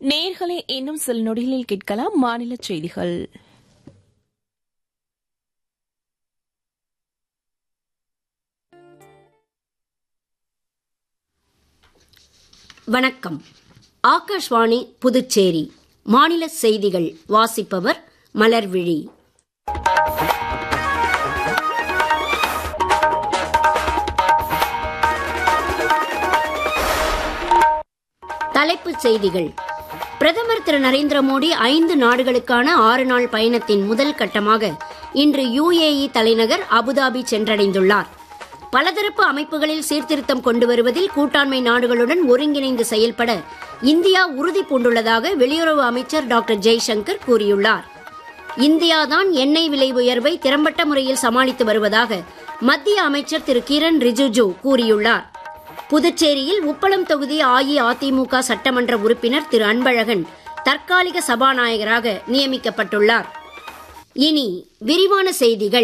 நேர்களே இன்னும் சில நொடிகளில் கேட்கலாம் மாநில செய்திகள் வணக்கம் ஆகாஷ்வாணி புதுச்சேரி மாநில செய்திகள் வாசிப்பவர் மலர்விழி தலைப்புச் செய்திகள் பிரதமர் திரு நரேந்திர மோடி ஐந்து நாடுகளுக்கான ஆறு நாள் பயணத்தின் முதல் கட்டமாக இன்று யுஏஇ தலைநகர் அபுதாபி சென்றடைந்துள்ளார் பலதரப்பு அமைப்புகளில் சீர்திருத்தம் கொண்டு வருவதில் கூட்டாண்மை நாடுகளுடன் ஒருங்கிணைந்து செயல்பட இந்தியா உறுதி பூண்டுள்ளதாக வெளியுறவு அமைச்சர் டாக்டர் ஜெய்சங்கர் கூறியுள்ளார் இந்தியாதான் எண்ணெய் விலை உயர்வை திறம்பட்ட முறையில் சமாளித்து வருவதாக மத்திய அமைச்சர் திரு கிரண் ரிஜிஜு கூறியுள்ளார் புதுச்சேரியில் உப்பளம் தொகுதி அஇஅதிமுக சட்டமன்ற உறுப்பினர் திரு அன்பழகன் தற்காலிக சபாநாயகராக நியமிக்கப்பட்டுள்ளார் இனி விரிவான செய்திகள்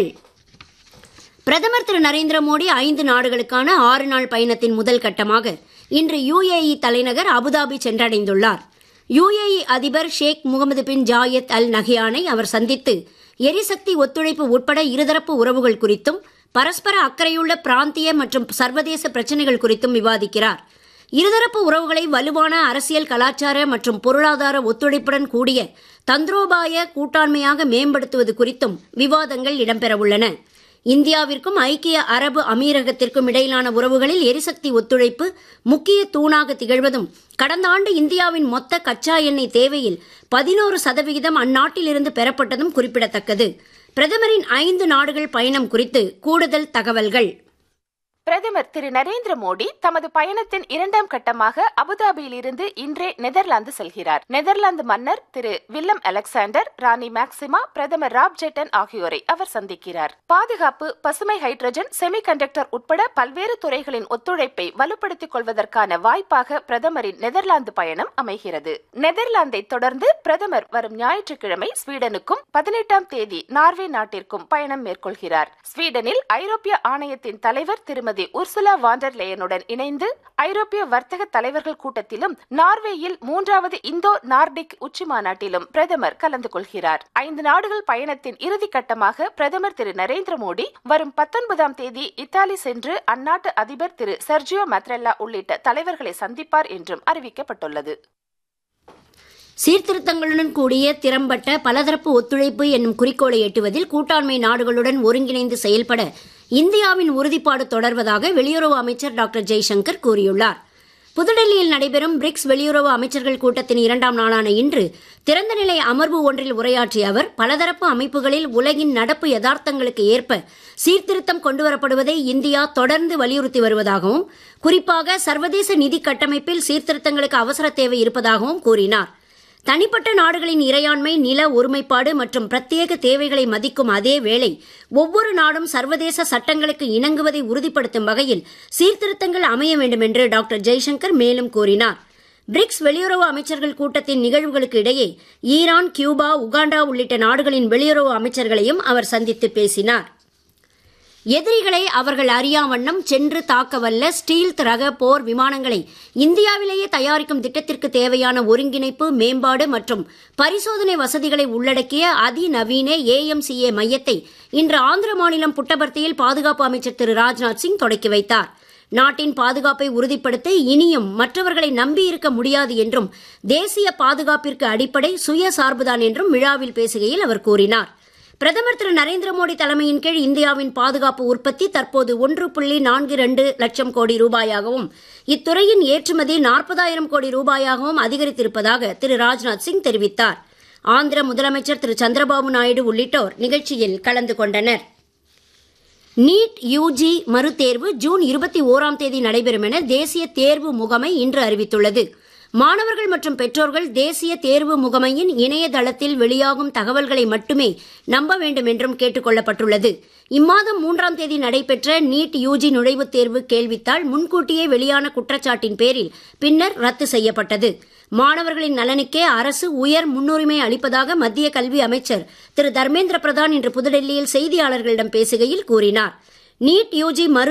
பிரதமர் திரு நரேந்திர மோடி ஐந்து நாடுகளுக்கான ஆறு நாள் பயணத்தின் முதல் கட்டமாக இன்று யுஏஇ தலைநகர் அபுதாபி சென்றடைந்துள்ளார் யுஏஇ அதிபர் ஷேக் முகமது பின் ஜாயத் அல் நஹியானை அவர் சந்தித்து எரிசக்தி ஒத்துழைப்பு உட்பட இருதரப்பு உறவுகள் குறித்தும் பரஸ்பர அக்கறையுள்ள பிராந்திய மற்றும் சர்வதேச பிரச்சினைகள் குறித்தும் விவாதிக்கிறார் இருதரப்பு உறவுகளை வலுவான அரசியல் கலாச்சார மற்றும் பொருளாதார ஒத்துழைப்புடன் கூடிய தந்திரோபாய கூட்டாண்மையாக மேம்படுத்துவது குறித்தும் விவாதங்கள் இடம்பெறவுள்ளன இந்தியாவிற்கும் ஐக்கிய அரபு அமீரகத்திற்கும் இடையிலான உறவுகளில் எரிசக்தி ஒத்துழைப்பு முக்கிய தூணாக திகழ்வதும் கடந்த ஆண்டு இந்தியாவின் மொத்த கச்சா எண்ணெய் தேவையில் பதினோரு சதவிகிதம் அந்நாட்டிலிருந்து பெறப்பட்டதும் குறிப்பிடத்தக்கது பிரதமரின் ஐந்து நாடுகள் பயணம் குறித்து கூடுதல் தகவல்கள் பிரதமர் திரு நரேந்திர மோடி தமது பயணத்தின் இரண்டாம் கட்டமாக அபுதாபியில் இருந்து இன்றே நெதர்லாந்து செல்கிறார் நெதர்லாந்து மன்னர் திரு வில்லம் அலெக்சாண்டர் ராணி மேக்சிமா பிரதமர் ராப் ஜெட்டன் ஆகியோரை அவர் சந்திக்கிறார் பாதுகாப்பு பசுமை ஹைட்ரஜன் செமிகண்டக்டர் உட்பட பல்வேறு துறைகளின் ஒத்துழைப்பை வலுப்படுத்திக் கொள்வதற்கான வாய்ப்பாக பிரதமரின் நெதர்லாந்து பயணம் அமைகிறது நெதர்லாந்தை தொடர்ந்து பிரதமர் வரும் ஞாயிற்றுக்கிழமை ஸ்வீடனுக்கும் பதினெட்டாம் தேதி நார்வே நாட்டிற்கும் பயணம் மேற்கொள்கிறார் ஸ்வீடனில் ஐரோப்பிய ஆணையத்தின் தலைவர் திருமதி திருமதி உர்சுலா வாண்டர் லேயனுடன் இணைந்து ஐரோப்பிய வர்த்தக தலைவர்கள் கூட்டத்திலும் நார்வேயில் மூன்றாவது இந்தோ நார்டிக் உச்சி மாநாட்டிலும் பிரதமர் கலந்து கொள்கிறார் ஐந்து நாடுகள் பயணத்தின் இறுதி கட்டமாக பிரதமர் திரு நரேந்திர மோடி வரும் பத்தொன்பதாம் தேதி இத்தாலி சென்று அந்நாட்டு அதிபர் திரு சர்ஜியோ மத்ரெல்லா உள்ளிட்ட தலைவர்களை சந்திப்பார் என்றும் அறிவிக்கப்பட்டுள்ளது சீர்திருத்தங்களுடன் கூடிய திறம்பட்ட பலதரப்பு ஒத்துழைப்பு என்னும் குறிக்கோளை எட்டுவதில் கூட்டாண்மை நாடுகளுடன் ஒருங்கிணைந்து செயல்பட இந்தியாவின் உறுதிப்பாடு தொடர்வதாக வெளியுறவு அமைச்சர் டாக்டர் ஜெய்சங்கர் கூறியுள்ளார் புதுடெல்லியில் நடைபெறும் பிரிக்ஸ் வெளியுறவு அமைச்சர்கள் கூட்டத்தின் இரண்டாம் நாளான இன்று திறந்தநிலை அமர்வு ஒன்றில் உரையாற்றிய அவர் பலதரப்பு அமைப்புகளில் உலகின் நடப்பு யதார்த்தங்களுக்கு ஏற்ப சீர்திருத்தம் கொண்டுவரப்படுவதை இந்தியா தொடர்ந்து வலியுறுத்தி வருவதாகவும் குறிப்பாக சர்வதேச நிதி கட்டமைப்பில் சீர்திருத்தங்களுக்கு அவசர தேவை இருப்பதாகவும் கூறினார் தனிப்பட்ட நாடுகளின் இறையாண்மை நில ஒருமைப்பாடு மற்றும் பிரத்யேக தேவைகளை மதிக்கும் அதே வேளை ஒவ்வொரு நாடும் சர்வதேச சட்டங்களுக்கு இணங்குவதை உறுதிப்படுத்தும் வகையில் சீர்திருத்தங்கள் அமைய வேண்டும் என்று டாக்டர் ஜெய்சங்கர் மேலும் கூறினார் பிரிக்ஸ் வெளியுறவு அமைச்சர்கள் கூட்டத்தின் நிகழ்வுகளுக்கு இடையே ஈரான் கியூபா உகாண்டா உள்ளிட்ட நாடுகளின் வெளியுறவு அமைச்சர்களையும் அவர் சந்தித்து பேசினார் எதிரிகளை அவர்கள் அறியாவண்ணம் சென்று தாக்கவல்ல ஸ்டீல் ரக போர் விமானங்களை இந்தியாவிலேயே தயாரிக்கும் திட்டத்திற்கு தேவையான ஒருங்கிணைப்பு மேம்பாடு மற்றும் பரிசோதனை வசதிகளை உள்ளடக்கிய அதிநவீன ஏஎம்சிஏ மையத்தை இன்று ஆந்திர மாநிலம் புட்டபர்த்தியில் பாதுகாப்பு அமைச்சர் திரு ராஜ்நாத் சிங் தொடக்கி வைத்தார் நாட்டின் பாதுகாப்பை உறுதிப்படுத்த இனியும் மற்றவர்களை நம்பியிருக்க முடியாது என்றும் தேசிய பாதுகாப்பிற்கு அடிப்படை சுயசார்புதான் என்றும் விழாவில் பேசுகையில் அவர் கூறினார் பிரதமர் திரு நரேந்திர மோடி தலைமையின் கீழ் இந்தியாவின் பாதுகாப்பு உற்பத்தி தற்போது ஒன்று புள்ளி நான்கு இரண்டு லட்சம் கோடி ரூபாயாகவும் இத்துறையின் ஏற்றுமதி நாற்பதாயிரம் கோடி ரூபாயாகவும் அதிகரித்திருப்பதாக திரு ராஜ்நாத் சிங் தெரிவித்தார் ஆந்திர முதலமைச்சர் திரு சந்திரபாபு நாயுடு உள்ளிட்டோர் நிகழ்ச்சியில் கலந்து கொண்டனர் நீட் யுஜி மறுதேர்வு ஜூன் இருபத்தி ஓராம் தேதி நடைபெறும் என தேசிய தேர்வு முகமை இன்று அறிவித்துள்ளது மாணவர்கள் மற்றும் பெற்றோர்கள் தேசிய தேர்வு முகமையின் இணையதளத்தில் வெளியாகும் தகவல்களை மட்டுமே நம்ப வேண்டும் என்றும் கேட்டுக் கொள்ளப்பட்டுள்ளது இம்மாதம் மூன்றாம் தேதி நடைபெற்ற நீட் யுஜி நுழைவுத் தேர்வு கேள்வித்தாள் முன்கூட்டியே வெளியான குற்றச்சாட்டின் பேரில் பின்னர் ரத்து செய்யப்பட்டது மாணவர்களின் நலனுக்கே அரசு உயர் முன்னுரிமை அளிப்பதாக மத்திய கல்வி அமைச்சர் திரு தர்மேந்திர பிரதான் இன்று புதுடெல்லியில் செய்தியாளர்களிடம் பேசுகையில் கூறினார் நீட் யுஜி மறு